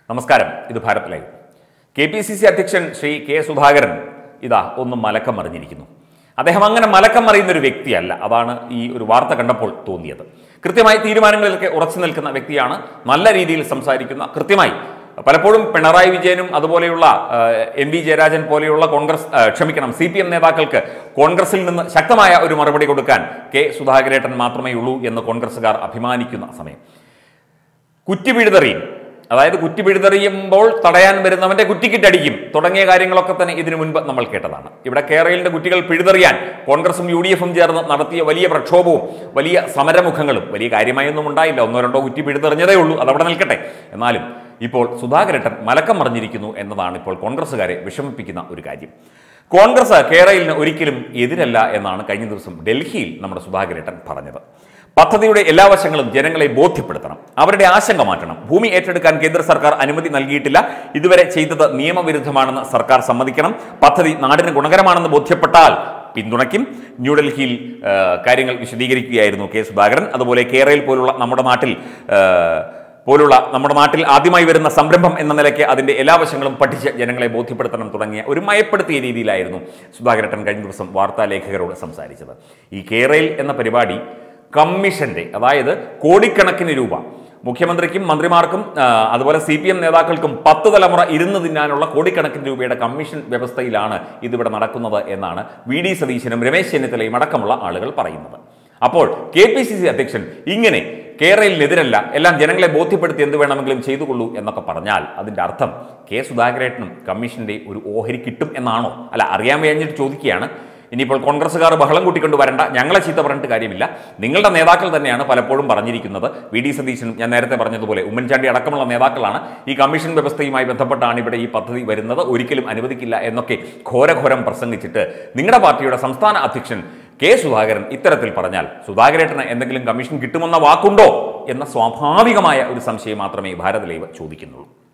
നമസ്കാരം ഇത് Bharat live K P C C അധ്യക്ഷൻ ശ്രീ കെ സുധാകരൻ ഇതാ ഒന്ന് മലക്കം മറിഞ്ഞിരിക്കുന്നു അദ്ദേഹം അങ്ങനെ മലക്കം മറിയുന്ന ഒരു വ്യക്തിയല്ല അതാണ് ഈ ഒരു വാർത്ത കണ്ടപ്പോൾ തോന്നിയത് കൃത്യമായി തീരുമാനങ്ങളിലൊക്കെ ഉറച്ചു നിൽക്കുന്ന വ്യക്തിയാണ് നല്ല രീതിയിൽ സംസാരിക്കുന്ന കൃത്യമായി പലപ്പോഴും പിണറായി വിജയനും അതുപോലെയുള്ള എം വി ജയരാജൻ പോലെയുള്ള കോൺഗ്രസ് ആ, ക്ഷമിക്കണം സി പി എം നേതാക്കൾക്ക് കോൺഗ്രസിൽ നിന്ന് ശക്തമായ ഒരു മറുപടി കൊടുക്കാൻ കെ സുധാകരേട്ടൻ മാത്രമേ ഉള്ളൂ എന്ന് കോൺഗ്രസ്സുകാർ അഭിമാനിക്കുന്ന സമയം കുറ്റി പിഴുതെറിയും അതായത് കുറ്റി പിഴുതെറിയുമ്പോൾ തടയാൻ വരുന്നവന്റെ കുറ്റിക്കിട്ടടിക്കും തുടങ്ങിയ കാര്യങ്ങളൊക്കെ തന്നെ ഇതിനു മുൻപ് നമ്മൾ കേട്ടതാണ് ഇവിടെ കേരളത്തിന്റെ കുറ്റികൾ പിഴുതെറിയാൻ കോൺഗ്രസും യു ഡി എഫും ചേർന്ന് നടത്തിയ വലിയ പ്രക്ഷോഭവും വലിയ സമരമുഖങ്ങളും വലിയ കാര്യമായൊന്നും ഉണ്ടായില്ല ഒന്നോ രണ്ടോ കുറ്റി പിഴുതെറിഞ്ഞതേ ഉള്ളൂ അതവിടെ നിൽക്കട്ടെ എന്നാലും ഇപ്പോൾ സുധാകരട്ടൻ മലക്കം മറിഞ്ഞിരിക്കുന്നു എന്നതാണ് ഇപ്പോൾ കോൺഗ്രസ്സുകാരെ വിഷമിപ്പിക്കുന്ന ഒരു കാര്യം കോൺഗ്രസ് കേരളിന് ഒരിക്കലും എതിരല്ല എന്നാണ് കഴിഞ്ഞ ദിവസം ഡൽഹിയിൽ നമ്മുടെ സുധാകരേട്ടൻ പറഞ്ഞത് പദ്ധതിയുടെ എല്ലാ വശങ്ങളും ജനങ്ങളെ ബോധ്യപ്പെടുത്തണം അവരുടെ ആശങ്ക മാറ്റണം ഭൂമി ഏറ്റെടുക്കാൻ കേന്ദ്ര സർക്കാർ അനുമതി നൽകിയിട്ടില്ല ഇതുവരെ ചെയ്തത് നിയമവിരുദ്ധമാണെന്ന് സർക്കാർ സമ്മതിക്കണം പദ്ധതി നാടിന് ഗുണകരമാണെന്ന് ബോധ്യപ്പെട്ടാൽ പിന്തുണയ്ക്കും ന്യൂഡൽഹിയിൽ ആ, കാര്യങ്ങൾ വിശദീകരിക്കുകയായിരുന്നു കെ സുധാകരൻ അതുപോലെ കേരളയിൽ പോലുള്ള നമ്മുടെ നാട്ടിൽ ആ, പോലുള്ള നമ്മുടെ നാട്ടിൽ ആദ്യമായി വരുന്ന സംരംഭം എന്ന നിലയ്ക്ക് അതിന്റെ എല്ലാ വശങ്ങളും പഠിച്ച് ജനങ്ങളെ ബോധ്യപ്പെടുത്തണം തുടങ്ങിയ ഒരു മയപ്പെടുത്തിയ രീതിയിലായിരുന്നു സുധാകരട്ടൻ കഴിഞ്ഞ ദിവസം വാർത്താ ലേഖകരോട് സംസാരിച്ചത് ഈ കേരയിൽ എന്ന പരിപാടി കമ്മീഷന്റെ അതായത് കോടിക്കണക്കിന് രൂപ മുഖ്യമന്ത്രിക്കും മന്ത്രിമാർക്കും ആ, അതുപോലെ സി പി എം നേതാക്കൾക്കും പത്ത് തലമുറ ഇരുന്ന് തിന്നാനുള്ള കോടിക്കണക്കിന് രൂപയുടെ കമ്മീഷൻ വ്യവസ്ഥയിലാണ് ഇതിവിടെ നടക്കുന്നത് എന്നാണ് വി ഡി സതീശനും രമേശ് ചെന്നിത്തലയും അടക്കമുള്ള ആളുകൾ പറയുന്നത് അപ്പോൾ കെ പി സി സി അധ്യക്ഷൻ ഇങ്ങനെ കേരളത്തിനെതിരല്ല എല്ലാം ജനങ്ങളെ ബോധ്യപ്പെടുത്തി എന്ത് വേണമെങ്കിലും ചെയ്തുകൊള്ളൂ എന്നൊക്കെ പറഞ്ഞാൽ അതിന്റെ അർത്ഥം കെ സുധാകരേട്ടനും കമ്മീഷന്റെ ഒരു ഓഹരി കിട്ടും എന്നാണോ അല്ല അറിയാൻ കഴിഞ്ഞിട്ട് ചോദിക്കുകയാണ് ഇനിയിപ്പോൾ കോൺഗ്രസ്സുകാർ ബഹളം കൂട്ടിക്കൊണ്ട് വരണ്ട ഞങ്ങളെ ചീത്ത പറഞ്ഞിട്ട് കാര്യമില്ല നിങ്ങളുടെ നേതാക്കൾ തന്നെയാണ് പലപ്പോഴും പറഞ്ഞിരിക്കുന്നത് വി ഡി സതീശനും ഞാൻ നേരത്തെ പറഞ്ഞതുപോലെ ഉമ്മൻചാണ്ടി അടക്കമുള്ള നേതാക്കളാണ് ഈ കമ്മീഷൻ വ്യവസ്ഥയുമായി ബന്ധപ്പെട്ടാണ് ഇവിടെ ഈ പദ്ധതി വരുന്നത് ഒരിക്കലും അനുവദിക്കില്ല എന്നൊക്കെ ഘോരഘോരം പ്രസംഗിച്ചിട്ട് നിങ്ങളുടെ പാർട്ടിയുടെ സംസ്ഥാന അധ്യക്ഷൻ കെ സുധാകരൻ ഇത്തരത്തിൽ പറഞ്ഞാൽ സുധാകരേട്ടന് എന്തെങ്കിലും കമ്മീഷൻ കിട്ടുമെന്ന വാക്കുണ്ടോ എന്ന സ്വാഭാവികമായ ഒരു സംശയം മാത്രമേ ഭാരത് ലൈവ് ചോദിക്കുന്നുള്ളൂ